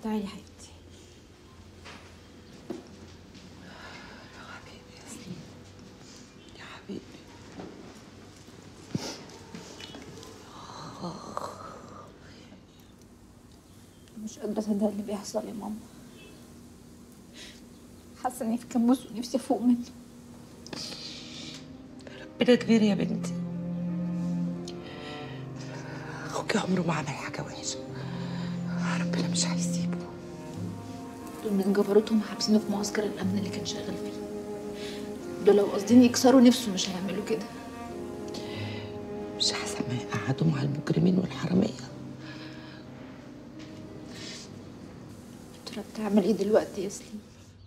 تعالي يا حبيبتي يا حبيبي يا سليم يا حبيبي مش قادرة أصدق اللي بيحصل يا ماما حاسة إني في كابوس ونفسي أفوق منه ربنا كبير يا بنتي اخوك عمره ما عمل حاجه وحشه ربنا مش هيسيبه دول من جبروتهم حابسينه في معسكر الأمن اللي كان شغال فيه دول لو قاصدين يكسروا نفسه مش هيعملوا كده مش احسن ما يقعدوا مع المجرمين والحراميه ترى بتعمل إيه دلوقتي يا سليم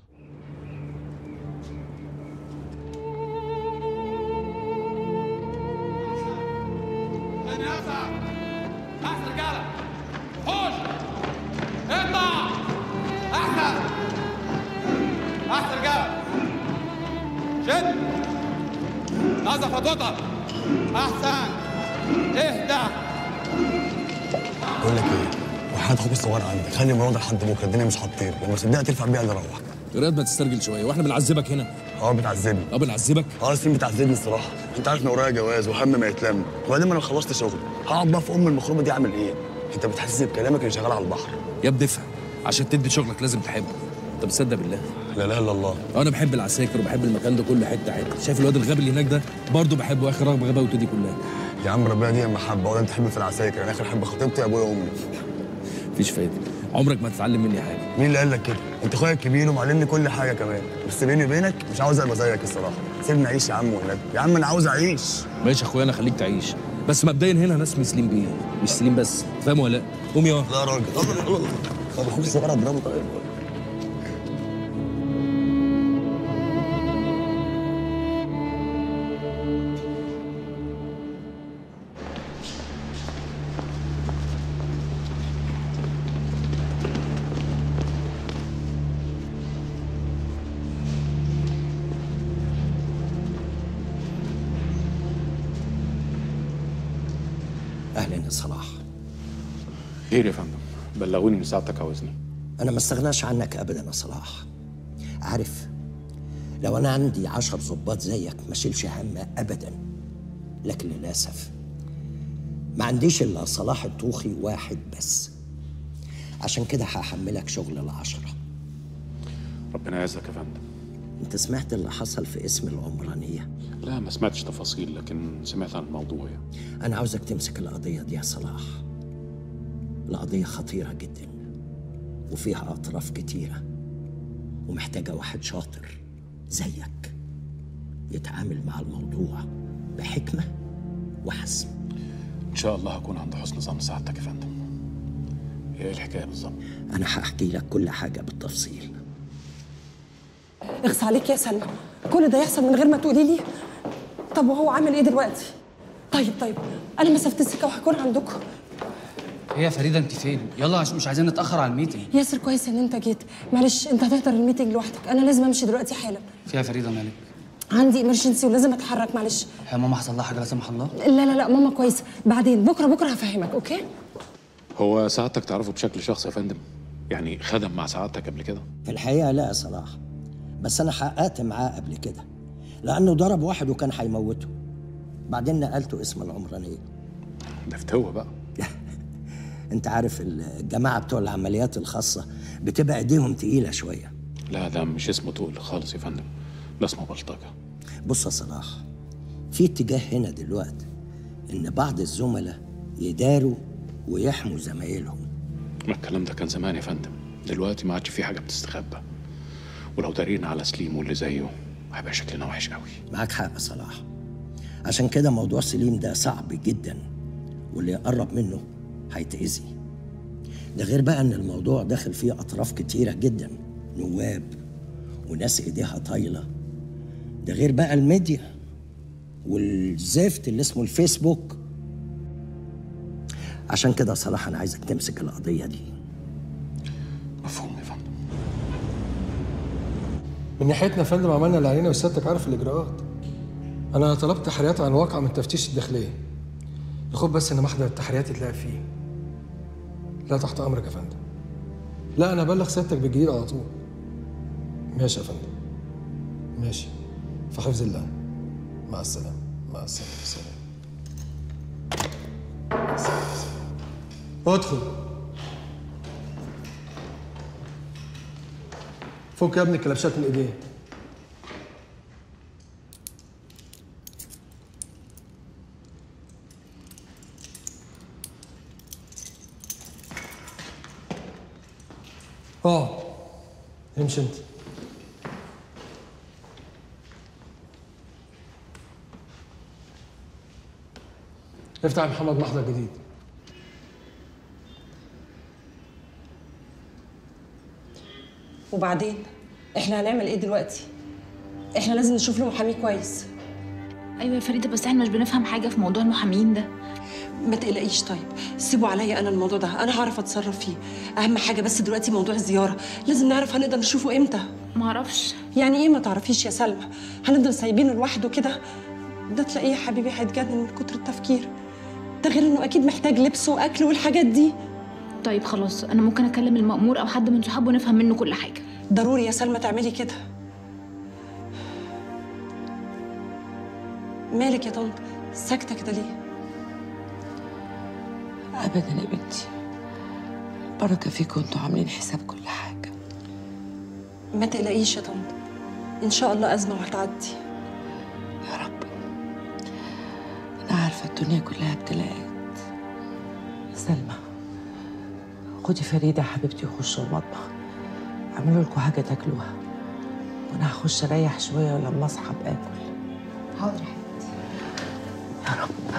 ثاني أسعى أحسن رجالة خش اطلع أحسن أحسن رجالة شد نظف خطوطك أحسن اهدى بقول لك ايه وحياة اخوك الصغير عندك خلي الموضوع ده لحد بكره الدنيا مش هتطير لما صدقت ترفع بيها اللي روح رياض ما تسترجل شويه واحنا بنعذبك هنا اه بتعذبني اه بنعذبك اه سنين بتعذبني الصراحه انت عارف ان ورايا جواز وهم ما يتلم وبعدين ما انا خلصت شغل هقعد بقى في ام المخروبه دي اعمل ايه انت بتحسسني بكلامك اللي شغال على البحر يا ابني افهم عشان تدي شغلك لازم تحبه انت بتصدق بالله لا اله الا الله انا بحب العساكر وبحب المكان ده كله حته حته شايف الواد الغبي اللي هناك ده برضه بحبه اخر رغبه غباوته دي كلها يا عم ربنا دي محبه ولا انت تحب في العساكر انا اخر حب خطيبتي ابويا وامي مفيش فايده عمرك ما تتعلم مني حاجه مين اللي قال لك كده انت اخويا الكبير ومعلمني كل حاجه كمان بس بيني وبينك مش عاوز ابقى زيك الصراحه سيبني اعيش يا عم والنبي يا عم انا عاوز اعيش ماشي يا اخويا انا خليك تعيش بس مبدئيا هنا ناس اسمي سليم بيه مش سليم بس فاهم ولا لا قوم يا لا يا راجل طب اخوك الصغير اضربه طيب اهلا يا صلاح خير يا فندم بلغوني ان ساعتك عاوزني انا ما استغناش عنك ابدا يا صلاح عارف لو انا عندي عشر ظباط زيك ما شيلش هم ابدا لكن للاسف ما عنديش الا صلاح الطوخي واحد بس عشان كده هحملك شغل العشرة ربنا يعزك يا فندم انت سمعت اللي حصل في اسم العمرانية لا ما سمعتش تفاصيل لكن سمعت عن الموضوع يعني. انا عاوزك تمسك القضية دي يا صلاح القضية خطيرة جدا وفيها اطراف كتيرة ومحتاجة واحد شاطر زيك يتعامل مع الموضوع بحكمة وحزم ان شاء الله هكون عند حسن ظن سعادتك يا فندم ايه الحكايه بالظبط أنا هحكي لك كل حاجة بالتفصيل اغص عليك يا سلمى كل ده يحصل من غير ما تقولي لي طب وهو عامل ايه دلوقتي طيب طيب انا مسافه السكه وهكون عندكم هي يا فريده انت فين يلا عشان مش عايزين نتاخر على الميتنج ياسر كويس ان انت جيت معلش انت هتحضر الميتنج لوحدك انا لازم امشي دلوقتي حالا فيها يا فريده مالك عندي امرجنسي ولازم اتحرك معلش هي ماما حصل لها حاجه لا سمح الله لا لا لا ماما كويسه بعدين بكره بكره هفهمك اوكي هو سعادتك تعرفه بشكل شخصي يا فندم يعني خدم مع سعادتك قبل كده في الحقيقة لا يا صلاح بس أنا حققت معاه قبل كده لأنه ضرب واحد وكان هيموته بعدين نقلته اسم العمرانية ده فتوه بقى أنت عارف الجماعة بتوع العمليات الخاصة بتبقى إيديهم تقيلة شوية لا ده مش اسمه تقل خالص يا فندم ده اسمه بلطجه بص يا صلاح في اتجاه هنا دلوقتي إن بعض الزملاء يداروا ويحموا زمايلهم ما الكلام ده كان زمان يا فندم دلوقتي ما عادش في حاجه بتستخبى ولو دارينا على سليم واللي زيه هيبقى شكلنا وحش قوي معاك حق يا صلاح عشان كده موضوع سليم ده صعب جدا واللي يقرب منه هيتأذي ده غير بقى ان الموضوع داخل فيه اطراف كتيرة جدا نواب وناس ايديها طايلة ده غير بقى الميديا والزفت اللي اسمه الفيسبوك عشان كده صراحة أنا عايزك تمسك القضية دي مفهوم يا فندم من ناحيتنا يا فندم عملنا اللي علينا وسيادتك عارف الاجراءات انا طلبت تحريات عن واقع من تفتيش الداخليه الخوف بس ان محضر التحريات يتلاقى فيه لا تحت امرك يا فندم لا انا ابلغ سيادتك بالجديد على طول ماشي يا فندم ماشي في حفظ الله مع السلامه مع السلامه سلام ادخل فك يا ابني الكلبشات من ايديه اه امشي انت افتح يا محمد محضر جديد وبعدين احنا هنعمل ايه دلوقتي احنا لازم نشوف له محامي كويس ايوه يا فريده بس احنا مش بنفهم حاجه في موضوع المحامين ده ما تقلقيش طيب سيبوا عليا انا الموضوع ده انا هعرف اتصرف فيه اهم حاجه بس دلوقتي موضوع الزياره لازم نعرف هنقدر نشوفه امتى ما اعرفش يعني ايه ما تعرفيش يا سلمى هنفضل سايبينه لوحده كده ده تلاقيه يا حبيبي هيتجنن من كتر التفكير ده غير انه اكيد محتاج لبس واكل والحاجات دي طيب خلاص انا ممكن اكلم المأمور او حد من صحابه نفهم منه كل حاجه ضروري يا سلمى تعملي كده مالك يا طنط ساكته كده ليه ابدا يا بنتي بركه فيكم انتوا عاملين حساب كل حاجه ما تقلقيش يا طنط ان شاء الله ازمه وهتعدي يا رب انا عارفه الدنيا كلها ابتلاءات سلمى خدي فريده حبيبتي وخشوا المطبخ اعملوا لكم حاجه تاكلوها وانا هخش اريح شويه ولما اصحى ابقى اكل حاضر يا حبيبتي يا رب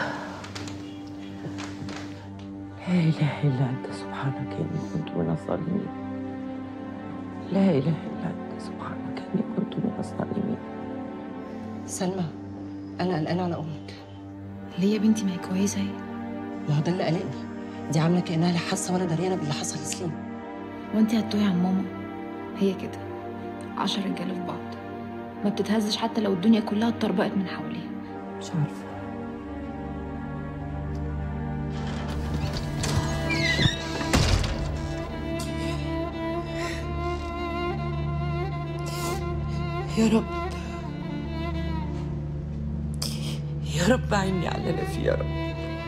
لا اله الا انت سبحانك اني كنت من الظالمين لا اله الا انت سبحانك اني كنت من الظالمين سلمى انا قلقانه على امك ليه يا بنتي ما هي كويسه اهي ما هو ده اللي قلقني دي عامله كانها لا حاسه ولا دريانه باللي حصل لسليم وانت هتتوهي عن ماما هي كده عشر رجاله في بعض ما بتتهزش حتى لو الدنيا كلها اتطربقت من حواليها مش عارفه يا رب يا رب عيني على اللي انا فيه يا رب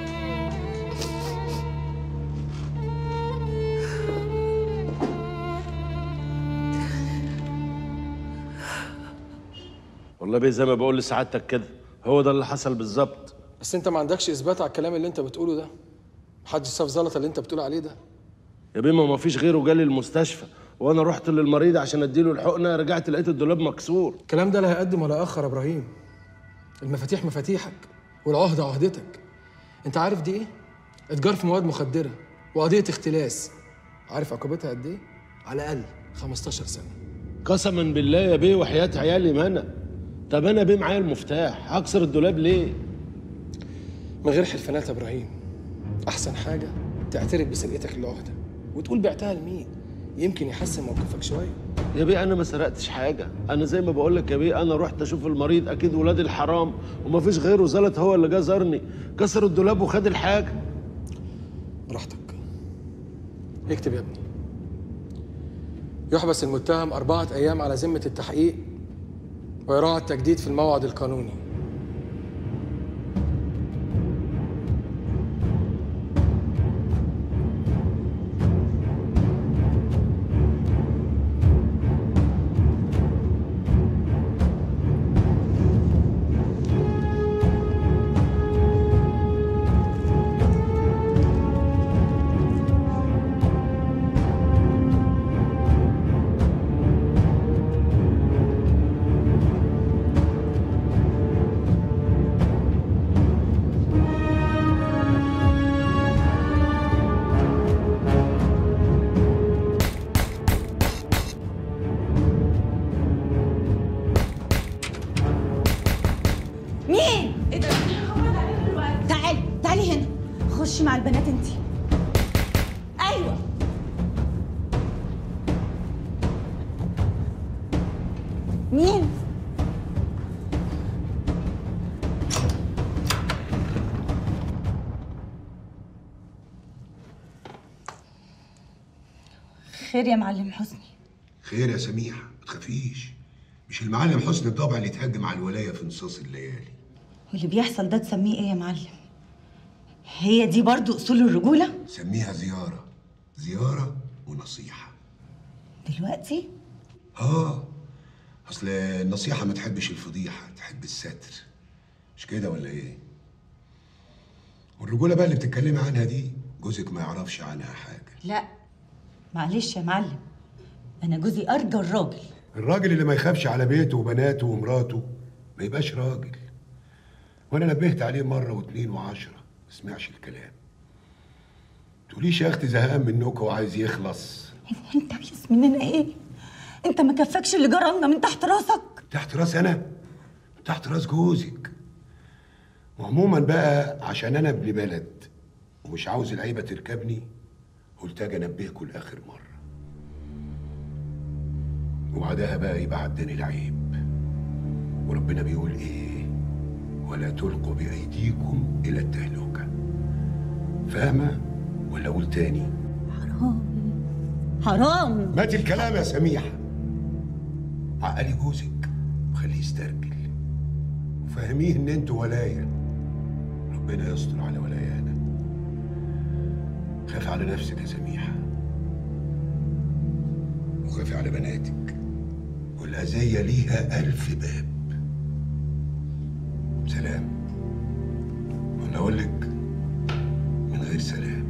والله بيه زي ما بقول لسعادتك كده هو ده اللي حصل بالظبط بس انت ما عندكش اثبات على الكلام اللي انت بتقوله ده محدش شاف زلطه اللي انت بتقول عليه ده يا بيه ما فيش غيره جالي المستشفى وانا رحت للمريض عشان اديله الحقنه رجعت لقيت الدولاب مكسور الكلام ده لا هيقدم ولا يأخر يا ابراهيم المفاتيح مفاتيحك والعهده عهدتك انت عارف دي ايه اتجار في مواد مخدره وقضيه اختلاس عارف عقوبتها قد ايه على الاقل 15 سنه قسما بالله يا بيه وحياه عيالي ما انا طب انا بيه معايا المفتاح هكسر الدولاب ليه من غير حلفانات يا ابراهيم احسن حاجه تعترف بسرقتك للعهده وتقول بعتها لمين يمكن يحسن موقفك شويه يا بيه انا ما سرقتش حاجه انا زي ما بقول لك يا بيه انا رحت اشوف المريض اكيد ولاد الحرام وما فيش غيره زلط هو اللي جه زارني كسر الدولاب وخد الحاجه براحتك اكتب يا ابني يحبس المتهم أربعة أيام على ذمة التحقيق ويراعى التجديد في الموعد القانوني مين؟ ايه ده؟ تعالي تعالي هنا خشي مع البنات انتي ايوه مين؟ خير يا معلم حسني خير يا سميحة ما تخافيش مش المعلم حسن الضبع اللي اتهجم على الولاية في نصاص الليالي واللي بيحصل ده تسميه ايه يا معلم هي دي برضو اصول الرجوله سميها زيارة زيارة ونصيحة دلوقتي اه اصل النصيحة ما تحبش الفضيحة تحب الستر مش كده ولا ايه والرجولة بقى اللي بتتكلمي عنها دي جوزك ما يعرفش عنها حاجة لا معلش يا معلم انا جوزي ارجى الراجل الراجل اللي ما يخافش على بيته وبناته ومراته ما يبقاش راجل وانا نبهت عليه مره واتنين وعشرة ما سمعش الكلام تقوليش يا اختي زهقان منكم وعايز يخلص انت عايز مننا ايه انت ما كفكش اللي جرالنا من تحت راسك تحت راس انا تحت راس جوزك وعموما بقى عشان انا ابن بلد ومش عاوز العيبه تركبني قلت اجي انبهكم لاخر مره وبعدها بقى يبقى عداني العيب وربنا بيقول ايه ولا تلقوا بايديكم الى التهلكه فاهمه ولا اقول تاني حرام حرام مات الكلام يا سميحه عقلي جوزك وخليه يسترجل وفهميه ان انتوا ولايه ربنا يستر على ولايانا خاف على نفسك يا سميحه وخافي على بناتك والأذية ليها ألف باب سلام ولا أقول لك من غير سلام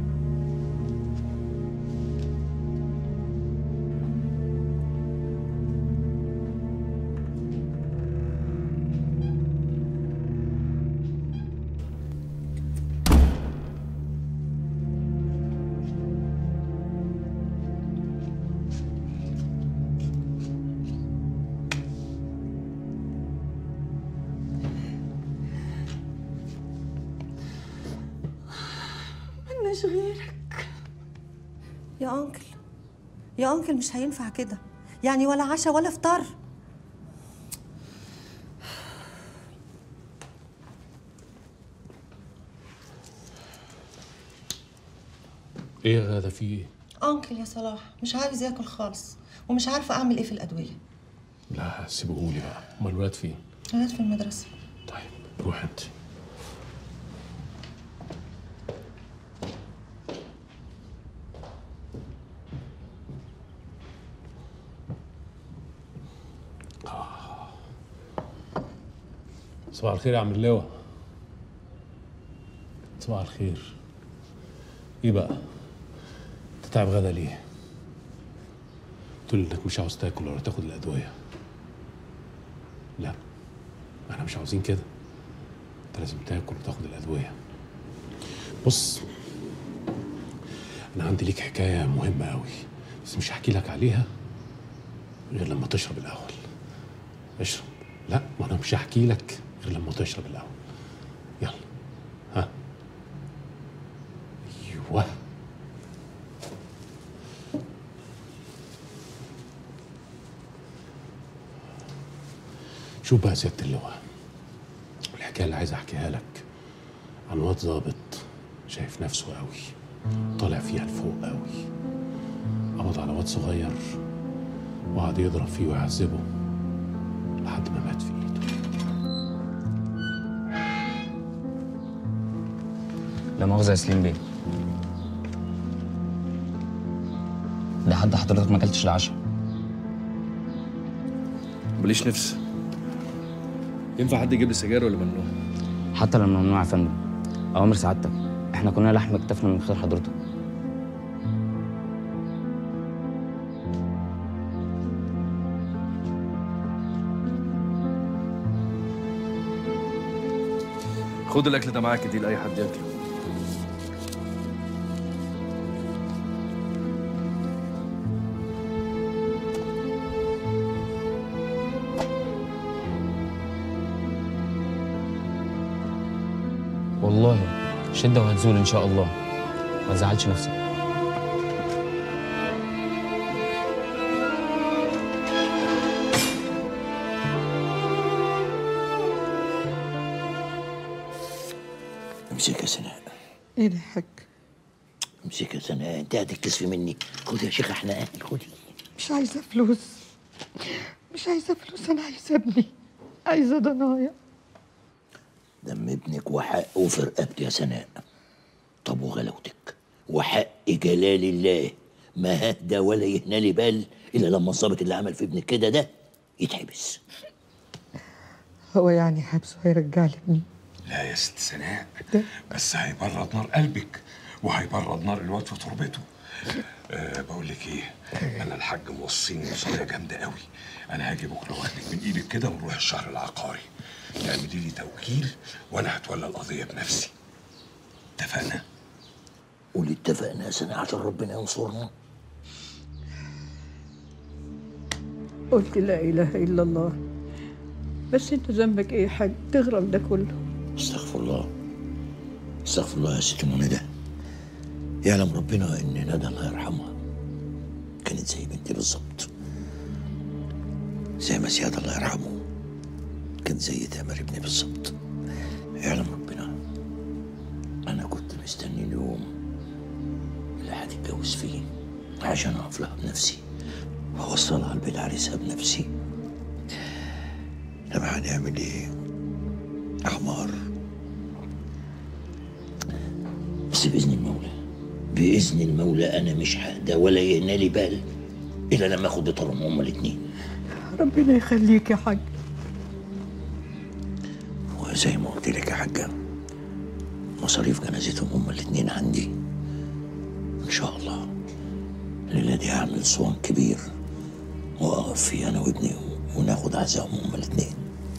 ملناش غيرك يا انكل يا انكل مش هينفع كده يعني ولا عشاء ولا فطار ايه يا غاده في ايه؟ انكل يا صلاح مش عايز ياكل خالص ومش عارفه اعمل ايه في الادويه لا سيبهولي بقى امال الولاد فين؟ الولاد في المدرسه روح انت آه. صباح الخير يا عم اللواء صباح الخير ايه بقى تتعب غدا ليه تقول انك مش عاوز تاكل ولا تاخد الادويه لا احنا مش عاوزين كده انت لازم تاكل وتاخد الادويه بص انا عندي ليك حكايه مهمه قوي بس مش هحكي لك عليها غير لما تشرب الاول اشرب لا ما انا مش هحكي لك غير لما تشرب الاول يلا ها ايوه شوف بقى يا سياده اللواء الحكايه اللي عايز احكيها لك عن واد ظابط شايف نفسه قوي طالع فيها لفوق قوي قبض على واد صغير وقعد يضرب فيه ويعذبه لحد ما مات في ايده لا مؤاخذة يا سليم بيه ده حد حضرتك ما اكلتش العشاء ماليش نفس ينفع حد يجيب لي سجاير ولا ممنوع؟ حتى لما ممنوع يا فندم اوامر سعادتك احنا كنا لحم كتفنا من خير حضرتك خد الاكل ده معاك دي لاي حد ياكله والله شدة وهتزول ان شاء الله ما تزعلش نفسك امسك يا سناء ايه ده يا حاج امسك يا سناء انت هتتكسفي مني خدي يا شيخ احنا اهل خدي مش عايزة فلوس مش عايزة فلوس أنا عايزة ابني عايزة ضنايا دم ابنك وحقه في رقبتي يا سناء طب وغلاوتك وحق جلال الله ما هدى ولا يهنى لي بال الا لما الظابط اللي عمل في ابنك كده ده يتحبس هو يعني حبسه هيرجع لي ابني لا يا ست سناء بس هيبرد نار قلبك وهيبرد نار الواد في تربته أه بقول لك ايه انا الحاج موصيني وصايه جامده قوي انا هاجي بكره واخدك من ايدك كده ونروح الشهر العقاري تعملي لي توكيل وانا هتولى القضيه بنفسي اتفقنا قولي اتفقنا يا سناء عشان ربنا ينصرنا قلت لا إله إلا الله بس أنت ذنبك إيه يا حاج تغرم ده كله استغفر الله استغفر الله يا ست منى يعلم ربنا ان ندى الله يرحمها كانت زي بنتي بالظبط زي ما زياد الله يرحمه كان زي تامر ابني بالظبط يعلم ربنا انا كنت مستني اليوم اللي هتتجوز فيه عشان اقف لها بنفسي واوصلها لبيت عريسها بنفسي لما هنعمل ايه حمار بس باذن المولى باذن المولى انا مش ههدى ولا يهنى لي بال الا لما اخد بطارهم هما الاتنين ربنا يخليك يا حاج وزي ما قلت لك يا حاجه مصاريف جنازتهم هما الاتنين عندي ان شاء الله الليله دي هعمل صوان كبير واقف فيه انا وابني وناخد عزاهم هما الاتنين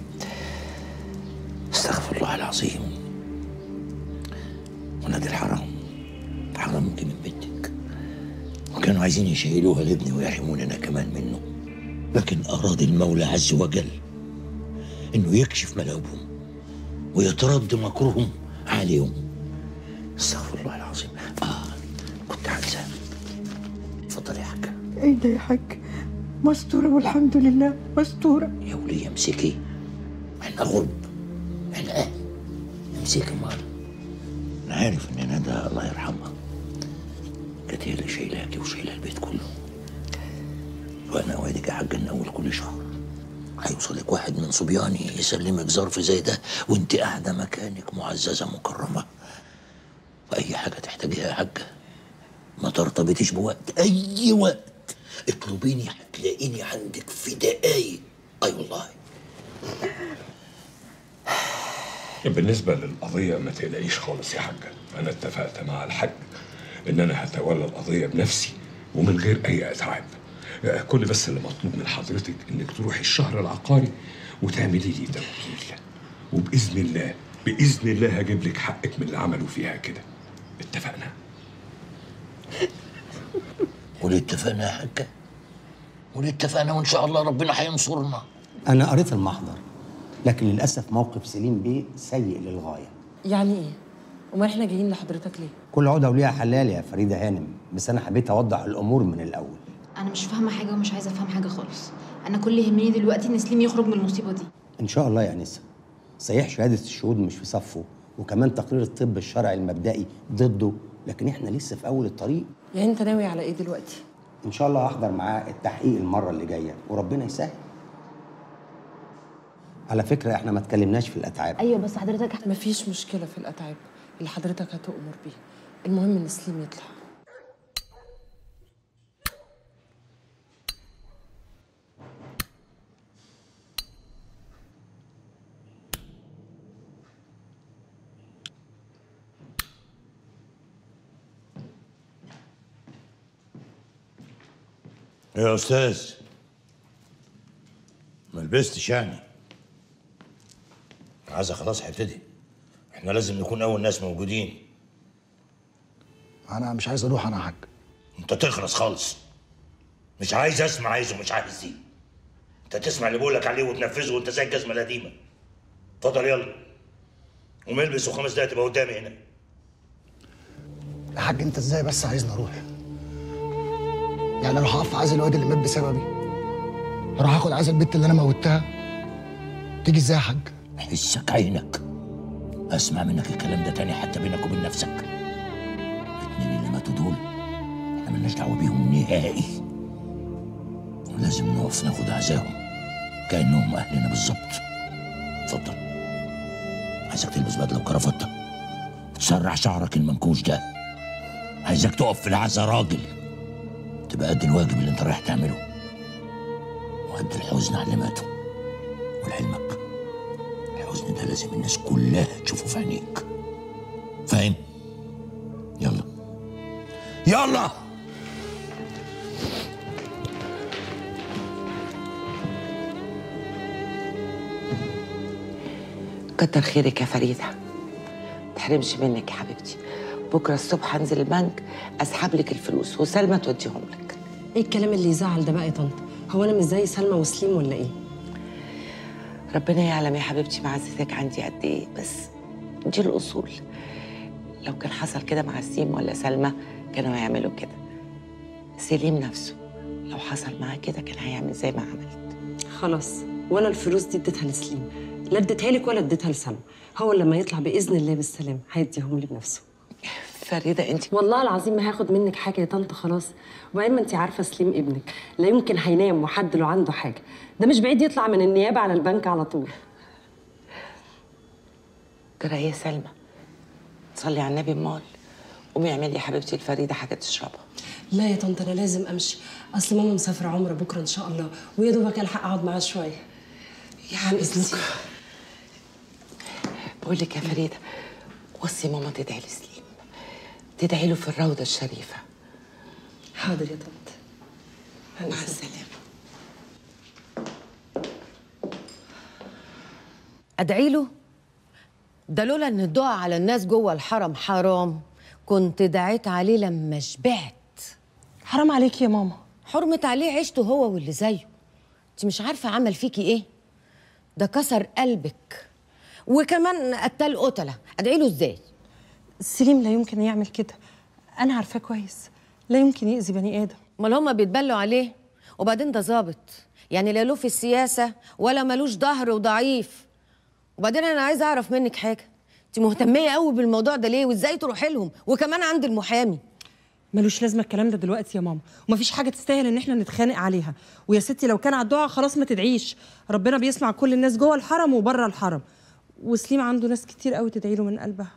استغفر الله العظيم ولاد الحرام حرمت من بنتك وكانوا عايزين يشيلوها لابني ويحرموني انا كمان منه لكن اراد المولى عز وجل انه يكشف ملاوبهم ويترد مكرهم عليهم استغفر الله العظيم اه كنت هنسى اتفضلي يا حاجه إيه ده يا حاج مستورة والحمد لله مستورة يا ولية امسكي احنا غرب احنا اهل امسكي مال انا عارف ان ندى الله يرحمها كانت هي اللي شايلاكي وشايله البيت كله وانا اوعدك يا حاجه ان اول كل شهر هيوصلك واحد من صبياني يسلمك ظرف زي ده وانت قاعده مكانك معززه مكرمه واي حاجه تحتاجيها يا حاجه ما ترتبطيش بوقت اي وقت اطلبيني هتلاقيني عندك في دقايق اي والله بالنسبة للقضية ما تقلقيش خالص يا حاجة أنا اتفقت مع الحاج إن أنا هتولى القضية بنفسي ومن غير أي أتعاب آه، كل بس اللي مطلوب من حضرتك إنك تروحي الشهر العقاري وتعملي لي توكيل وبإذن الله بإذن الله هجيب لك حقك من اللي عملوا فيها كده اتفقنا قولي اتفقنا يا حاجه قولي اتفقنا وان شاء الله ربنا هينصرنا أنا قريت المحضر لكن للأسف موقف سليم بيه سيء للغاية يعني ايه امال احنا جايين لحضرتك ليه كل عقدة وليها حلال يا فريدة هانم بس أنا حبيت أوضح الأمور من الأول انا مش فاهمه حاجه ومش عايزه افهم حاجه خالص انا كل اللي يهمني دلوقتي ان سليم يخرج من المصيبه دي إن شاء الله يا أنسة صحيح شهادة الشهود مش في صفه وكمان تقرير الطب الشرعي المبدئي ضده لكن إحنا لسه في أول الطريق يعني انت ناوي على ايه دلوقتي إن شاء الله هحضر معاه التحقيق المرة اللي جاية وربنا يسهل على فكرة إحنا ما اتكلمناش في الأتعاب ايوه بس حضرتك مفيش مشكله في الاتعاب اللي حضرتك هتؤمر بيه المهم ان سليم يطلع يا استاذ ما لبستش يعني عايزة خلاص هيبتدي احنا لازم نكون اول ناس موجودين انا مش عايز اروح انا يا حاج انت تخلص خالص مش عايز اسمع عايزه مش عايز دي انت تسمع اللي بقولك عليه وتنفذه وانت زي الجزمه القديمه اتفضل يلا قوم البس وخمس دقايق تبقى قدامي هنا يا حاج انت ازاي بس عايزني اروح يعني اروح اقف عايز الواد اللي مات بسببي اروح اخد عايز البت اللي انا موتها تيجي ازاي يا حاج حسك عينك اسمع منك الكلام ده تاني حتى بينك وبين نفسك الاتنين اللي ماتوا دول احنا ملناش دعوه بيهم نهائي ولازم نقف ناخد عزاهم كانهم اهلنا بالظبط اتفضل عايزك تلبس بدله وكرافته وتسرح شعرك المنكوش ده عايزك تقف في العزا راجل تبقى قد الواجب اللي انت رايح تعمله وقد الحزن على اللي ماتوا ولعلمك الحزن ده لازم الناس كلها تشوفه في عينيك فاهم يلا يلا كتر خيرك يا فريدة تحرمش منك يا حبيبتي بكرة الصبح هنزل البنك أسحب لك الفلوس وسلمى توديهم لك ايه الكلام اللي يزعل ده بقى يا طنط هو انا مش زي سلمى وسليم ولا ايه ربنا يعلم يا حبيبتي معزتك عندي قد إيه بس دي الأصول لو كان حصل كده مع سيم ولا سلمى كانوا هيعملوا كده سليم نفسه لو حصل معاه كده كان هيعمل زي ما عمل خلاص وانا الفلوس دي اديتها لسليم لا اديتها لك ولا اديتها لسلمى هو لما يطلع باذن الله بالسلام هيديهم لي بنفسه فريده انت والله العظيم ما هاخد منك حاجه يا طنط خلاص وبعدين ما انت عارفه سليم ابنك لا يمكن هينام وحد له عنده حاجه ده مش بعيد يطلع من النيابه على البنك على طول ترى يا سلمى صلي على النبي امال قومي اعملي يا حبيبتي الفريده حاجه تشربها لا يا طنط انا لازم امشي اصل ماما مسافره عمره بكره ان شاء الله ويا دوبك الحق اقعد معاها شويه يا حبيبتي بقول لك يا فريده وصي ماما تدعي لسليم تدعي له في الروضه الشريفه حاضر يا طنط مع السلامه ادعي له ده لولا ان الدعاء على الناس جوه الحرم حرام كنت دعيت عليه لما شبعت حرام عليك يا ماما حرمت عليه عيشته هو واللي زيه انت مش عارفه عمل فيكي ايه ده كسر قلبك وكمان قتل قتله ادعي له ازاي سليم لا يمكن يعمل كده انا عارفاه كويس لا يمكن يأذي بني ادم امال هما بيتبلوا عليه وبعدين ده ظابط يعني لا له في السياسه ولا ملوش ظهر وضعيف وبعدين انا عايزه اعرف منك حاجه انت مهتميه قوي بالموضوع ده ليه وازاي تروحي لهم وكمان عند المحامي ملوش لازمه الكلام ده دلوقتي يا ماما ومفيش حاجه تستاهل ان احنا نتخانق عليها ويا ستي لو كان على الدعاء خلاص ما تدعيش ربنا بيسمع كل الناس جوه الحرم وبره الحرم وسليم عنده ناس كتير قوي تدعي له من قلبها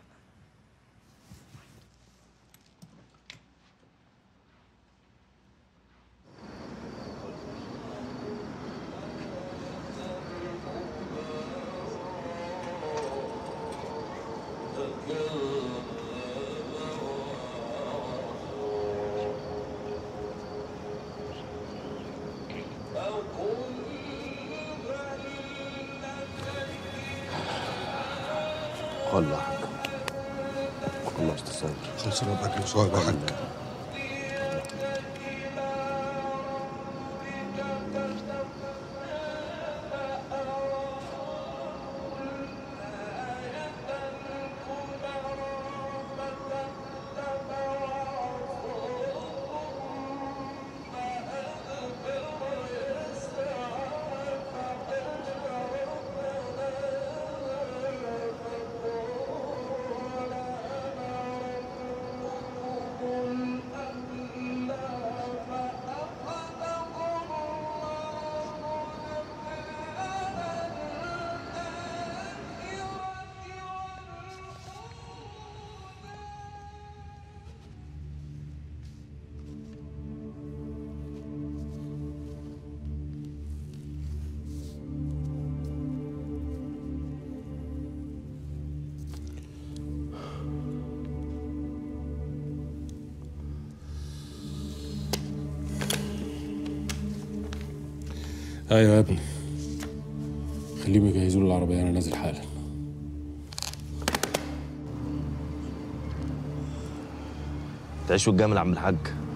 والله يا حاج والله استاذ سامر خلص انا باكل وصايب يا حاج ايوه يا ابني خليهم يجهزوا لي العربيه انا نازل حالا تعيش والجامل يا عم الحاج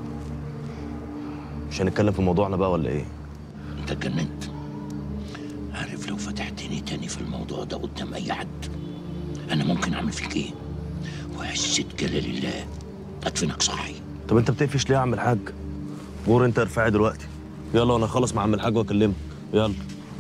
مش هنتكلم في موضوعنا بقى ولا ايه انت اتجننت عارف لو فتحتني تاني في الموضوع ده قدام اي حد انا ممكن اعمل فيك ايه وعزة جلال الله ادفنك صحي طب انت بتقفش ليه يا عم الحاج جور انت ارفعي دلوقتي يلا وانا اخلص مع عم الحاج واكلمك يلا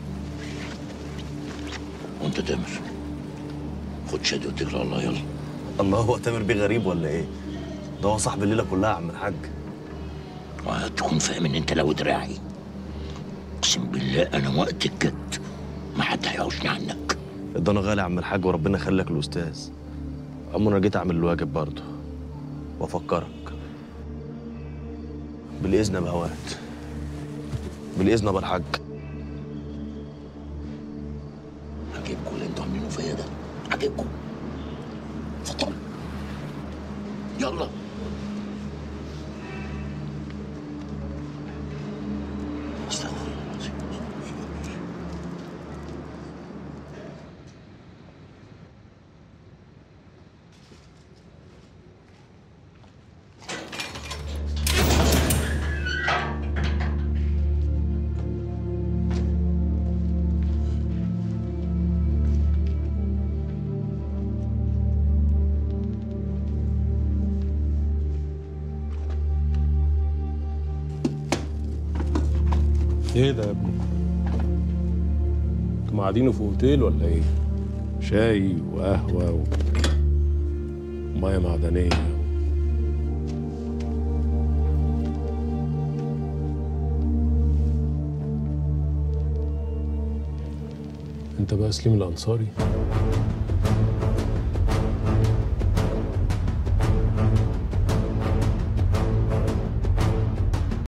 وانت تامر خد شهاده واتكل على الله يلا الله هو تامر بيه غريب ولا ايه ده هو صاحب الليله كلها يا عم الحاج تكون فاهم ان انت لو دراعي اقسم بالله انا وقت الجد ما حد هيعوزني عنك ده انا غالي يا عم الحاج وربنا يخليك الاستاذ اما انا جيت اعمل الواجب برضه وافكرك بالاذن يا بهوات بالاذن يا ابو الحاج عجبكم اللي انتوا عاملينه فيا ده عجبكم اتفضل يلا استغفر الله العظيم ايه ده يا ابني؟ انتوا قاعدين في اوتيل ولا ايه؟ شاي وقهوة و... ومية معدنية انت بقى سليم الانصاري؟